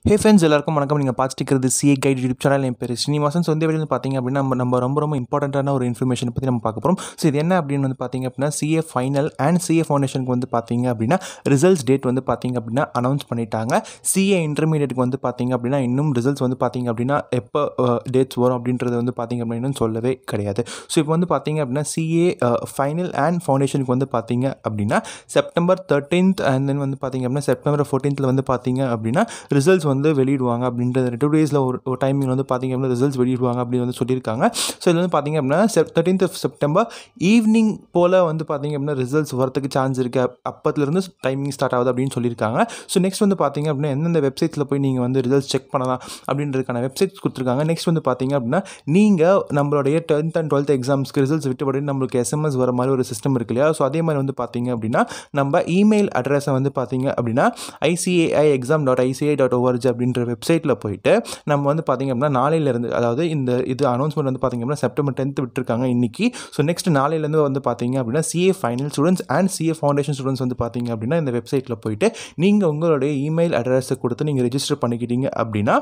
hey friends எல்லாருக்கும் வணக்கம் நீங்கள் பார்த்துட்டு சிஏ கைட் யூடியூப் சேனல் என் பேர் ஸ்ரீனிவாசன் ஸோ இந்த வீடியோ வந்து பார்த்தீங்க அப்படின்னா நம்ம நம்ம ரொம்ப ரொம்ப இம்பார்ட்டண்ட்டான ஒரு இன்ஃபர்மேஷன் பற்றி நம்ம பார்க்க போகிறோம் ஸோ இது என்ன அப்படின்னு வந்து பார்த்தீங்க அப்படின்னா சிஏ ஃபைனல் அண்ட் சிஏ ஃபவுண்டேஷனுக்கு வந்து பார்த்தீங்க அப்படின்னா ரிசல்ட்ஸ் டேட் வந்து பார்த்தீங்க அப்படின்னா அனௌன்ஸ் பண்ணிட்டாங்க சிஏ இன்டர்மீடியட்டுக்கு வந்து பார்த்தீங்க அப்படின்னா இன்னும் ரிசல்ட்ஸ் வந்து பார்த்தீங்க அப்படின்னா எப்போ டேட்ஸ் வரும் அப்படின்றது வந்து பார்த்தீங்க அப்படின்னா இன்னும் சொல்லவே கிடையாது ஸோ இப்போ வந்து பார்த்தீங்க அப்படின்னா சிஏ ஃபைனல் அண்ட் ஃபவுண்டேஷனுக்கு வந்து பார்த்தீங்க அப்படின்னா செப்டம்பர் தேர்ட்டீன்த் அண்ட் தென் வந்து பார்த்தீங்க அப்படின்னா செப்டம்பர் ஃபோர்டீன்த்தில் வந்து பார்த்தீங்க அப்படின்னா ரிசல்ட்ஸ் வந்து வெளியிடுவாங்க அப்படின்றது டூ டேஸில் ஒரு ஒரு டைமிங் வந்து பார்த்தீங்க அப்படின்னா ரிசல்ட்ஸ் வெளியிடுவாங்க அப்படின்னு வந்து சொல்லியிருக்காங்க ஸோ இது வந்து பார்த்தீங்க அப்படின்னா Sep thirteenth of September evening போல் வந்து பார்த்தீங்க அப்படின்னா ரிசல்ட்ஸ் வரதுக்கு சான்ஸ் இருக்குது அப் அப்பத்துலேருந்து டைமிங் ஸ்டார்ட் ஆகுது அப்படின்னு சொல்லியிருக்காங்க ஸோ நெக்ஸ்ட் வந்து பார்த்தீங்க அப்படின்னா எந்தெந்த வெப்சைட்ஸில் போய் நீங்கள் வந்து ரிசல்ட்ஸ் செக் பண்ணலாம் அப்படின்றதுக்கான வெப்சைட்ஸ் கொடுத்துருக்காங்க நெக்ஸ்ட் வந்து பார்த்தீங்க அப்படின்னா நீங்கள் நம்மளுடைய டென்த் அண்ட் டுவெல்த் எக்ஸாம்ஸ்க்கு ரிசல்ட்ஸ் விட்டுபடி நம்மளுக்கு எஸ்எம்எஸ் வர மாதிரி ஒரு சிஸ்டம் இருக்கு இல்லையா ஸோ அதே மாதிரி வந்து பார்த்தீங்க அப்படின்னா நம்ம இமெயில் அட்ரஸை வந்து பார்த்தீங்க அப்படின்னா ICAI exam dot ICAI dot ORG அப்படின்ற வெப்சைட்டில் போயிட்டு நம்ம வந்து பார்த்தீங்க அப்படின்னா நாளையிலேருந்து அதாவது இந்த இது அனௌன்ஸ்மெண்ட் வந்து பார்த்தீங்க அப்படின்னா செப்டம்பர் டென்த் விட்டுருக்காங்க இன்னைக்கு ஸோ நெக்ஸ்ட் நாளையிலேருந்து வந்து பார்த்தீங்க அப்படின்னா CA final students and CA foundation students வந்து பார்த்தீங்க அப்படின்னா இந்த வெப்சைட்டில் போயிட்டு நீங்கள் உங்களுடைய இமெயில் அட்ரஸை கொடுத்து நீங்கள் ரெஜிஸ்டர் பண்ணிக்கிட்டீங்க அப்படின்னா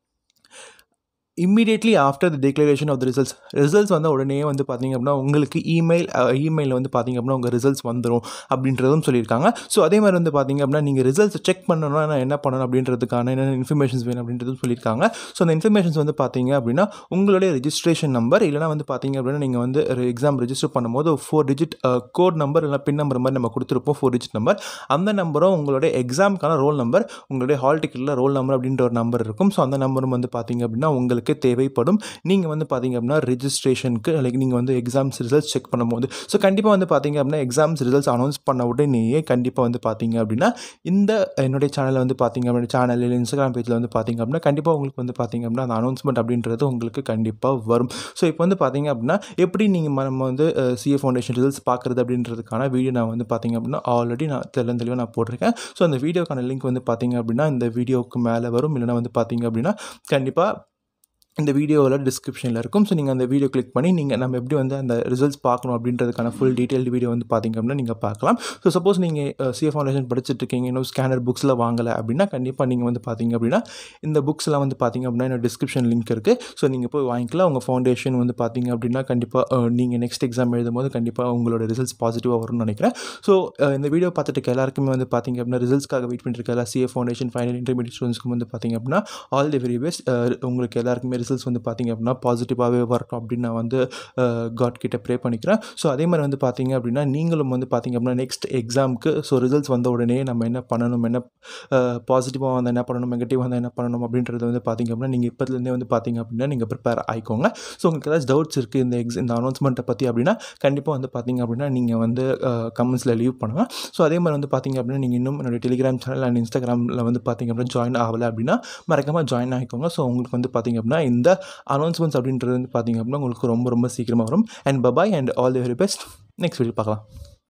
immediately after the declaration of the results results வந்த உடனே வந்து பார்த்தீங்க அப்படின்னா உங்களுக்கு இமெயில் இமெயிலில் வந்து பார்த்தீங்க அப்படின்னா உங்கள் ரிசல்ட்ஸ் வந்துடும் அப்படின்றதும் சொல்லியிருக்காங்க ஸோ அதே மாதிரி வந்து பார்த்தீங்க அப்படின்னா நீங்கள் ரிசல்ட்ஸ் செக் பண்ணணும்னா நான் என்ன பண்ணணும் அப்படின்றதுக்கான என்னென்ன இன்ஃபர்மேஷன்ஸ் வேணும் அப்படின்றதும் சொல்லியிருக்காங்க ஸோ அந்த இன்ஃபர்மேஷன்ஸ் வந்து பார்த்தீங்க அப்படின்னா உங்களுடைய ரெஜிஸ்ட்ரேஷன் நம்பர் இல்லைனா வந்து பார்த்தீங்க அப்படின்னா நீங்கள் வந்து ஒரு எக்ஸாம் ரெஜிஸ்டர் பண்ணும்போது ஃபோர் டிஜிட் கோட் நம்பர் இல்லை பின் நம்பர் மாதிரி நம்ம கொடுத்துருப்போம் ஃபோர் டிஜிட் நம்பர் அந்த நம்பரும் உங்களுடைய எக்ஸாமுக்கான ரோல் நம்பர் உங்களுடைய ஹால் டிக்கெட்டில் ரோல் நம்பர் அப்படின்ற ஒரு நம்பர் இருக்கும் ஸோ அந்த நம்பரும் வந்து பார்த்தீங்க அப்படின்னா உங்களுக்கு உங்களுக்கு தேவைப்படும் நீங்கள் வந்து பார்த்தீங்க அப்படின்னா ரெஜிஸ்ட்ரேஷனுக்கு லைக் நீங்கள் வந்து எக்ஸாம்ஸ் ரிசல்ட்ஸ் செக் பண்ணும்போது ஸோ கண்டிப்பாக வந்து பார்த்தீங்க அப்படின்னா எக்ஸாம்ஸ் ரிசல்ட்ஸ் அனௌன்ஸ் பண்ண உடனேயே கண்டிப்பாக வந்து பார்த்தீங்க அப்படின்னா இந்த என்னுடைய சேனலில் வந்து பார்த்தீங்க அப்படின்னா சேனல் இல்லை இன்ஸ்டாகிராம் பேஜில் வந்து பார்த்தீங்க அப்படின்னா கண்டிப்பாக உங்களுக்கு வந்து பார்த்தீங்க அப்படின்னா அந்த அனௌன்ஸ்மெண்ட் அப்படின்றது உங்களுக்கு கண்டிப்பாக வரும் ஸோ இப்போ வந்து பார்த்தீங்க அப்படின்னா எப்படி நீங்கள் நம்ம வந்து சிஏ ஃபவுண்டேஷன் ரிசல்ட்ஸ் பார்க்குறது அப்படின்றதுக்கான வீடியோ நான் வந்து பார்த்தீங்க அப்படின்னா ஆல்ரெடி நான் தெளிவு தெளிவாக நான் போட்டிருக்கேன் ஸோ அந்த வீடியோக்கான லிங்க் வந்து பார்த்தீங்க அப்படின்னா இந்த வீடியோவுக்கு மேலே வரும் இல்லைனா வந்து பார்த்தீங்க அப்படின்னா கண்டிப்பாக இந்த வீடியோவில் டிஸ்கிரிப்ஷனில் இருக்கும் ஸோ நீங்கள் அந்த வீடியோ கிளிக் பண்ணி நீங்கள் நம்ம எப்படி வந்து அந்த ரிசல்ட்ஸ் பார்க்கணும் அப்படின்றதுக்கான ஃபுல் டீட்டெயில் வீடியோ வந்து பார்த்திங்க அப்படின்னா நீங்கள் பார்க்கலாம் ஸோ சப்போஸ் நீங்கள் சிஏ ஃபவுண்டேஷன் படிச்சுட்டு இருக்கீங்க இன்னும் ஸ்கேனர் புக்ஸில் வாங்கலை அப்படின்னா கண்டிப்பாக நீங்கள் வந்து பார்த்தீங்க அப்படின்னா இந்த புக்ஸ்லாம் வந்து பார்த்திங்க அப்படின்னா என்னோட டிஸ்கிரிப்ஷன் லிங்க் இருக்குது ஸோ நீங்கள் போய் வாங்கிக்கலாம் உங்கள் ஃபவுண்டேஷன் வந்து பார்த்திங்க அப்படின்னா கண்டிப்பாக நீங்கள் நெக்ஸ்ட் எக்ஸாம் எழுதும்போது கண்டிப்பாக உங்களோட ரிசல்ட்ஸ் பாசிட்டிவாக வரும்னு நினைக்கிறேன் ஸோ இந்த வீடியோ பார்த்துட்டு இருக்க எல்லாருக்குமே வந்து பார்த்திங்க அப்படின்னா ரிசல்ட்ஸ்க்காக வெயிட் பண்ணிட்டு எல்லா சிஏ ஃபவுண்டேஷன் ஃபைனல் இன்டர்மீடியட் ஸ்டூடெண்ட்ஸ்க்கு வந்து பார்த்திங்க அப்படின்னா ஆல் தி வெரி பெஸ்ட் உங்களுக்கு எல்லாருக்குமே ரிசல்ட்ஸ் வந்து பார்த்திங்க அப்படின்னா பாசிட்டிவாகவே வரட்டும் அப்படின்னு நான் வந்து காட் கிட்ட ப்ரே பண்ணிக்கிறேன் ஸோ அதே மாதிரி வந்து பார்த்திங்க அப்படின்னா நீங்களும் வந்து பார்த்திங்க அப்படின்னா நெக்ஸ்ட் எக்ஸாமுக்கு ஸோ ரிசல்ட்ஸ் வந்த உடனே நம்ம என்ன பண்ணணும் என்ன பாசிட்டிவாக வந்தால் என்ன பண்ணணும் நெகட்டிவாக வந்தால் என்ன பண்ணணும் அப்படின்றது வந்து பார்த்திங்க அப்படின்னா நீங்கள் இப்போதுலேருந்தே வந்து பார்த்திங்க அப்படின்னா நீங்கள் ப்ரிப்பேர் ஆகிக்கோங்க ஸோ உங்களுக்கு ஏதாச்சும் டவுட்ஸ் இருக்குது இந்த எக்ஸ் இந்த அனௌன்ஸ்மெண்ட்டை பற்றி அப்படின்னா கண்டிப்பாக வந்து பார்த்திங்க அப்படின்னா நீங்கள் வந்து கமெண்ட்ஸில் லீவ் பண்ணுங்கள் ஸோ அதே மாதிரி வந்து பார்த்திங்க அப்படின்னா நீங்கள் இன்னும் என்னுடைய டெலிகிராம் சேனல் அண்ட் இன்ஸ்டாகிராமில் வந்து பார்த்திங்க அப்படின்னா ஜாயின் ஆகலை அப்படின்னா மறக்காமல் ஜாயின் ஆகிக்கோங்க ஸோ உங்களுக்கு வந்து பார்த்திங்க அப்படின்னா இந்த அனௌன்ஸ்மெண்ட்ஸ் அப்படின்றது வந்து பார்த்திங்க அப்படின்னா உங்களுக்கு ரொம்ப ரொம்ப சீக்கிரமாக வரும் and bye bye and all the very best next video பார்க்கலாம்